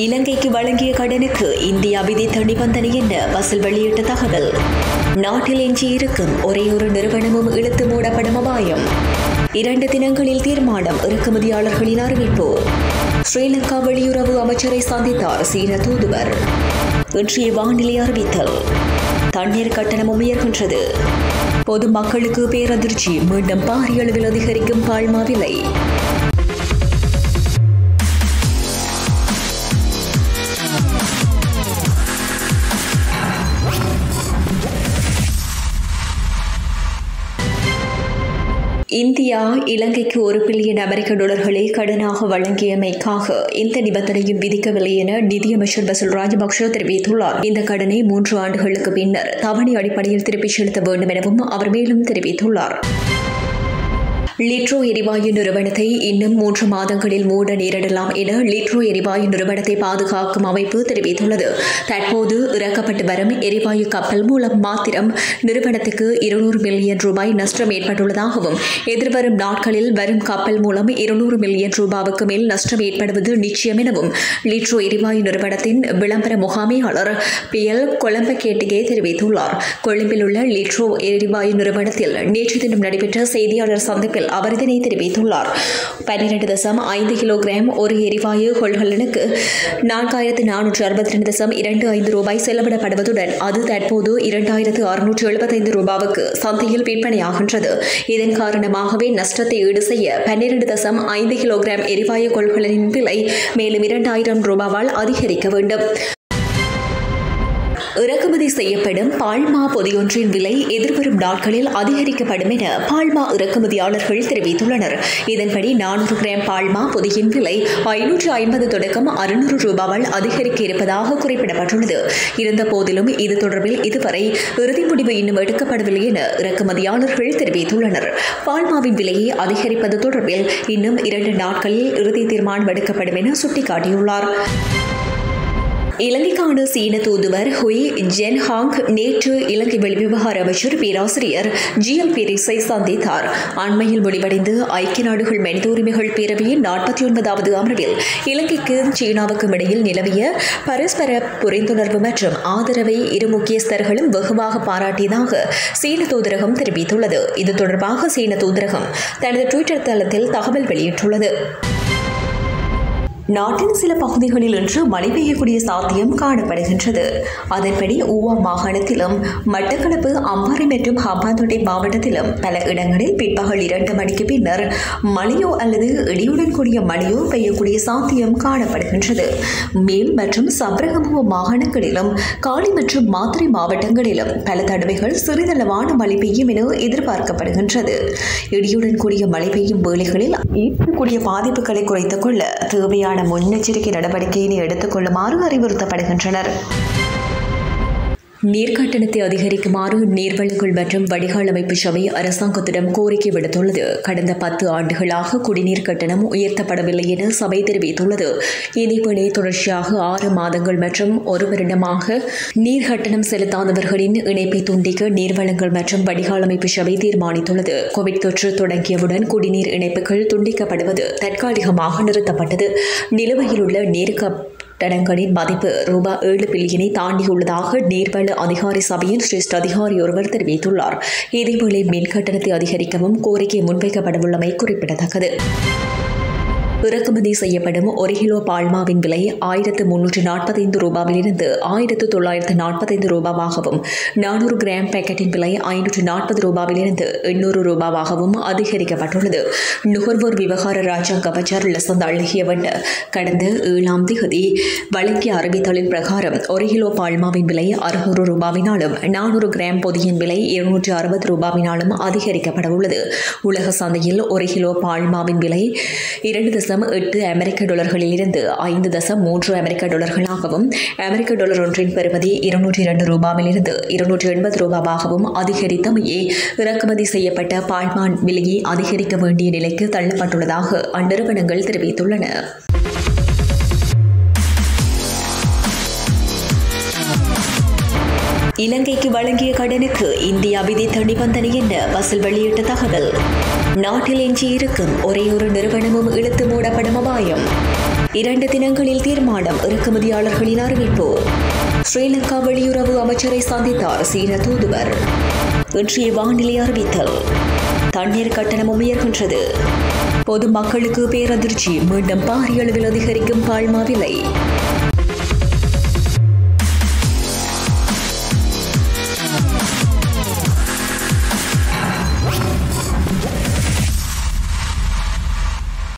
இலங்கைக்கு வழங்கிய கடனுக்கு இந்தியா விதித்த நிபந்தனை என்ன பஸ்ஸில் வெளியிட்ட தகவல் நாட்டில் எஞ்சியிருக்கும் ஒரே ஒரு நிறுவனமும் இழுத்து மூடப்படும் அபாயம் இரண்டு தினங்களில் தீர்மானம் இறக்குமதியாளர்களின் அறிவிப்பு ஸ்ரீலங்கா வெளியுறவு அமைச்சரை சந்தித்தார் சீன தூதுவர் இன்றைய வானிலை அறிவித்தல் தண்ணீர் கட்டணமும் உயர்கின்றது பொதுமக்களுக்கு பேரதிர்ச்சி மீண்டும் பாரிய அளவில் அதிகரிக்கும் பால்மா விலை இந்தியா இலங்கைக்கு ஒரு பில்லியன் அமெரிக்க டாலர்களை கடனாக வழங்கியமைக்காக எந்த நிபந்தனையும் விதிக்கவில்லை என நிதியமைச்சர் பசுல் ராஜபக்ஷ தெரிவித்துள்ளார் இந்த கடனை மூன்று ஆண்டுகளுக்கு பின்னர் தவணை அடிப்படையில் திருப்பிச் செலுத்த வேண்டும் எனவும் அவர் மேலும் தெரிவித்துள்ளார் லிட்ரோ எரிவாயு நிறுவனத்தை இன்னும் மூன்று மாதங்களில் மூட நேரிடலாம் என லிட்ரோ எரிவாயு நிறுவனத்தை பாதுகாக்கும் அமைப்பு தெரிவித்துள்ளது தற்போது இறக்கப்பட்டு வரும் எரிவாயு கப்பல் மூலம் மாத்திரம் நிறுவனத்துக்கு இருநூறு மில்லியன் ரூபாய் நஷ்டம் ஏற்பட்டுள்ளதாகவும் எதிர்வரும் நாட்களில் வரும் கப்பல் மூலம் இருநூறு மில்லியன் ரூபாவுக்கு மேல் நஷ்டம் ஏற்படுவது நிச்சயம் எனவும் லிட்ரோ எரிவாயு நிறுவனத்தின் விளம்பர முகாமையாளர் பி எல் கொலம்பகேட்டிகே தெரிவித்துள்ளார் கொழும்பில் உள்ள லிட்ரோ எரிவாயு நிறுவனத்தில் நேற்று தினம் நடைபெற்ற செய்தியாளர் சந்திப்பில் அவர் இதனை தெரிவித்துள்ளார் பன்னிரண்டு தசம் ஐந்து கிலோகிராம் ஒரு எரிவாயு கொள்கலனுக்கு நான்காயிரத்து நானூற்று அறுபத்தி ரெண்டு தசம் இரண்டு ஐந்து ரூபாய் செலவிடப்படுவதுடன் அது தற்போது இரண்டாயிரத்து அறுநூற்று எழுபத்தைந்து ரூபாவுக்கு சந்தையில் விற்பனையாகின்றது இதன் காரணமாகவே நஷ்டத்தை ஈடு செய்ய பன்னிரண்டு தசம் ஐந்து கிலோகிராம் எரிவாயு கொள்கலனின் விலை மேலும் இரண்டாயிரம் ரூபாவால் அதிகரிக்க வேண்டும் இறக்குமதி செய்யப்படும் பால்மா பொதியொன்றின் விலை எதிர்வரும் நாட்களில் அதிகரிக்கப்படும் என பால்மா இறக்குமதியாளர்கள் தெரிவித்துள்ளனர் இதன்படி நானூறு கிராம் பால்மா பொதியின் விலை ஐநூற்று ஐம்பது தொடக்கம் அறுநூறு ரூபாவால் அதிகரிக்க இருப்பதாக குறிப்பிடப்பட்டுள்ளது இருந்த போதிலும் இது தொடர்பில் இதுவரை இறுதி முடிவு இன்னும் எடுக்கப்படவில்லை என இறக்குமதியாளர்கள் தெரிவித்துள்ளனர் பால்மாவின் விலையை அதிகரிப்பது தொடர்பில் இன்னும் இரண்டு நாட்களில் இறுதி தீர்மானம் எடுக்கப்படும் என சுட்டிக்காட்டியுள்ளார் இலங்கைக்கான சீன தூதுவர் ஹுய் ஜென் ஹாங் நேற்று இலங்கை வெளிவிவகார அமைச்சர் பேராசிரியர் ஜி எல் பீரிஸை சந்தித்தார் அண்மையில் முடிவடைந்து ஐக்கிய நாடுகள் மனித உரிமைகள் பேரவையின் நாற்பத்தி ஒன்பதாவது அமர்வில் இலங்கைக்கும் சீனாவுக்கும் இடையில் நிலவிய பரஸ்பர புரிந்துணர்வு மற்றும் ஆதரவை இரு முக்கியஸ்தர்களும் வெகுவாக பாராட்டியதாக சீன தூதரகம் தெரிவித்துள்ளது இது தொடர்பாக சீன தூதரகம் தனது டுவிட்டர் தளத்தில் தகவல் வெளியிட்டுள்ளது நாட்டின் சில பகுதிகளில் இன்று மழை பெய்யக்கூடிய சாத்தியம் காணப்படுகின்றது அதன்படி ஊவா மாகாணத்திலும் மட்டக்களப்பு அம்பாறை மற்றும் ஹம்பாந்தோட்டை மாவட்டத்திலும் பல இடங்களில் பிற்பகல் இரண்டு மணிக்கு பின்னர் மழையோ அல்லது இடியுடன் கூடிய மழையோ பெய்யக்கூடிய சாத்தியம் காணப்படுகின்றது மேல் மற்றும் சப்ரகமுவ மாகாணங்களிலும் காலி மற்றும் மாத்திரை மாவட்டங்களிலும் பல தடவைகள் சிறிதளவான மழை பெய்யும் என எதிர்பார்க்கப்படுகின்றது இடியுடன் கூடிய மழை பெய்யும் வேளைகளில் ஏற்படக்கூடிய பாதிப்புகளை குறைத்துக் கொள்ள தேவையான முன்னெச்சரிக்கை நடவடிக்கையினை எடுத்துக் கொள்ளுமாறு அறிவுறுத்தப்படுகின்றனர் நீர்க்கட்டணத்தை அதிகரிக்குமாறு நீர்வளங்கள் மற்றும் வடிகால் அமைப்பு சபை அரசாங்கத்திடம் கோரிக்கை விடுத்துள்ளது கடந்த பத்து ஆண்டுகளாக குடிநீர் கட்டணம் உயர்த்தப்படவில்லை என சபை தெரிவித்துள்ளது இதேவேளை தொடர்ச்சியாக ஆறு மாதங்கள் மற்றும் ஒரு வருடமாக நீர் கட்டணம் செலுத்தாதவர்களின் இணைப்பை துண்டிக்க நீர்வளங்கள் மற்றும் வடிகால் அமைப்பு சபை தீர்மானித்துள்ளது கோவிட் தொற்று தொடங்கியவுடன் குடிநீர் இணைப்புகள் துண்டிக்கப்படுவது தற்காலிகமாக நிறுத்தப்பட்டது நிலுவையில் உள்ள நீர் கட்டணங்களின் மதிப்பு ரூபாய் ஏழு பில்லியனை தாண்டியுள்ளதாக நீர்வள அதிகாரி சபையின் சிரேஷ்ட அதிகாரி ஒருவர் தெரிவித்துள்ளார் இதேவேளை மின் கட்டணத்தை அதிகரிக்கவும் கோரிக்கை முன்வைக்கப்படவுள்ளமை குறிப்பிடத்தக்கது இறக்குமதி செய்யப்படும் ஒரு கிலோ பால்மாவின் விலை ஆயிரத்து முன்னூற்று நாற்பத்தைந்து ரூபாவிலிருந்து ஆயிரத்து தொள்ளாயிரத்து நாற்பத்தைந்து ரூபாவாகவும் நானூறு கிராம் பேக்கெட்டின் விலை ஐநூற்று நாற்பது ரூபாவிலிருந்து எண்ணூறு ரூபாவாகவும் அதிகரிக்கப்பட்டுள்ளது நுகர்வோர் விவகார ராஜாங்க அமைச்சர் லசந்த் அழகியவன் கடந்த ஏழாம் தேதி வழங்கிய அறிவித்தலின் பிரகாரம் ஒரு கிலோ பால்மாவின் விலை அறுநூறு ரூபாவினாலும் நானூறு கிராம் பொதியின் விலை இருநூற்று அறுபது ரூபாவினாலும் அதிகரிக்கப்பட உள்ளது உலக சந்தையில் ஒரு கிலோ பால்மாவின் விலை இரண்டு தசம் எட்டு அமெரிக்க டாலர்களில் இருந்து ஐந்து தசம் மூன்று அமெரிக்க டாலர்களாகவும் அமெரிக்க டாலர் ஒன்றின் பெறுமதி இருநூற்றி இரண்டு ரூபாவிலிருந்து இருநூற்றி எண்பது ரூபாவாகவும் அதிகரித்தமையே இறக்குமதி செய்யப்பட்ட பால்மான் விலையை அதிகரிக்க வேண்டிய நிலைக்கு தள்ளப்பட்டுள்ளதாக அந்நிறுவனங்கள் தெரிவித்துள்ளன இலங்கைக்கு வழங்கிய கடனுக்கு இந்தியா விதித்த நிபந்தனை என்ன பஸ்ஸில் வெளியிட்ட தகவல் நாட்டில் எஞ்சியிருக்கும் ஒரே ஒரு நிறுவனமும் இழுத்து மூடப்படும் அபாயம் இரண்டு தினங்களில் தீர்மானம் இறக்குமதியாளர்களின் அறிவிப்பு ஸ்ரீலங்கா வெளியுறவு அமைச்சரை சந்தித்தார் சீன தூதுவர் இன்றைய வானிலை அறிவித்தல் தண்ணீர் கட்டணமும் உயர்கின்றது பொதுமக்களுக்கு பேரதிர்ச்சி மீண்டும் பாரிய அளவில் அதிகரிக்கும் பால்மா விலை